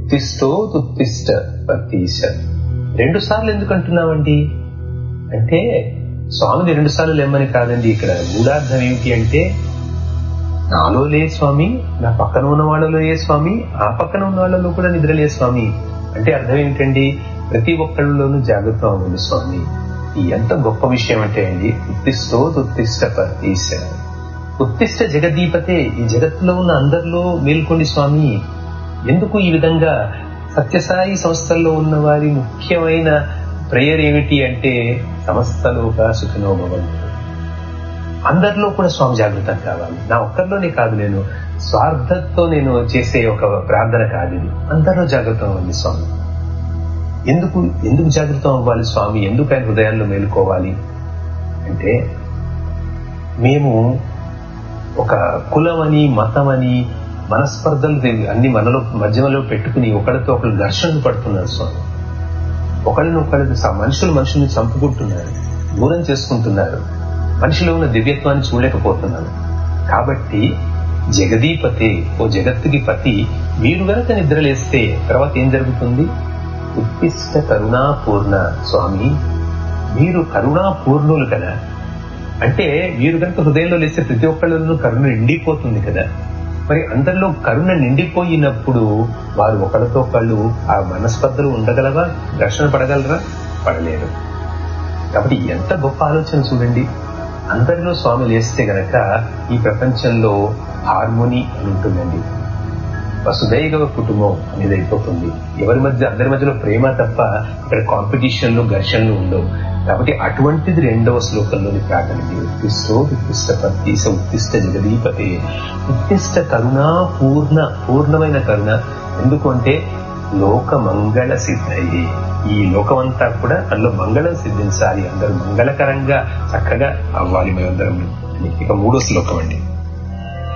ఉత్తిష్టో ఉత్తిష్ట పతీశ రెండు సార్లు ఎందుకు అంటున్నామండి అంటే స్వామిని రెండు సార్లు లేమని కాదండి ఇక్కడ మూడార్థం ఏమిటి అంటే నాలో లే స్వామి నా పక్కన ఉన్న వాళ్ళలో ఏ స్వామి ఆ పక్కన ఉన్న వాళ్ళలో కూడా నిద్రలే స్వామి అంటే అర్థం ఏంటండి ప్రతి ఒక్కళ్ళలోనూ జాగ్రత్త అవ్వండి స్వామి ఈ ఎంత గొప్ప విషయం అంటే అండి ఉత్తిష్టో ఉత్తిష్ట పతీశ ఉత్తిష్ట జగదీపతే ఈ జగత్తులో ఉన్న అందరిలో మేల్కొండి స్వామి ఎందుకు ఈ విధంగా సత్యసాయి సంస్థల్లో ఉన్న వారి ముఖ్యమైన ప్రేయర్ ఏమిటి అంటే సమస్తలోక సుఖనోభవంతు అందరిలో కూడా స్వామి జాగృతం కావాలి నా ఒక్కరిలోనే కాదు నేను స్వార్థంతో నేను చేసే ఒక ప్రార్థన కాదు ఇది అందరిలో జాగృతం అవ్వాలి స్వామి ఎందుకు ఎందుకు జాగృతం అవ్వాలి స్వామి ఎందుకు ఆయన హృదయాల్లో మేలుకోవాలి అంటే మేము ఒక కులమని మతమని మనస్పర్ధలు అన్ని మనలో మధ్యలో పెట్టుకుని ఒకరితో ఒకరు ఘర్షణలు పడుతున్నారు స్వామి ఒకళ్ళని ఒకళ్ళు మనుషులు మనుషుల్ని చంపుకుంటున్నారు దూరం చేసుకుంటున్నారు మనిషిలో ఉన్న దివ్యత్వాన్ని చూడలేకపోతున్నాను కాబట్టి జగదీపతే ఓ జగత్తుకి పతి మీరు గనక నిద్రలేస్తే తర్వాత ఏం జరుగుతుంది ఉత్తిష్ట కరుణాపూర్ణ స్వామి మీరు కరుణాపూర్ణులు కదా అంటే మీరు కనుక హృదయంలో లేస్తే ప్రతి ఒక్కళ్ళను కరుణ నిండిపోతుంది కదా మరి అందరిలో కరుణ నిండిపోయినప్పుడు వారు ఒకరితో ఒకళ్ళు ఆ మనస్పర్ధలు ఉండగలవా ఘర్షణ పడగలరా పడలేరు కాబట్టి ఎంత గొప్ప ఆలోచన చూడండి అందరిలో స్వామి లేస్తే గనక ఈ ప్రపంచంలో హార్మోని అని ఉంటుందండి వసుదైవ కుటుంబం అనేది అయిపోతుంది ఎవరి మధ్య అందరి మధ్యలో ప్రేమ తప్ప ఇక్కడ కాంపిటీషన్లు ఘర్షణలు ఉండవు కాబట్టి అటువంటిది రెండవ శ్లోకంలోని ప్రార్థన ఉత్తిష్టో ఉత్తిష్ట పత్తీస ఉత్తిష్ట జగదీపతే ఉత్తిష్ట కరుణ పూర్ణ పూర్ణమైన కరుణ ఎందుకు అంటే లోక మంగళ సిద్ధయ్యే ఈ లోకమంతా కూడా అందులో మంగళం సిద్ధించాలి అందరూ మంగళకరంగా చక్కగా అవ్వాలి మేమందరం ఇక మూడో శ్లోకం అండి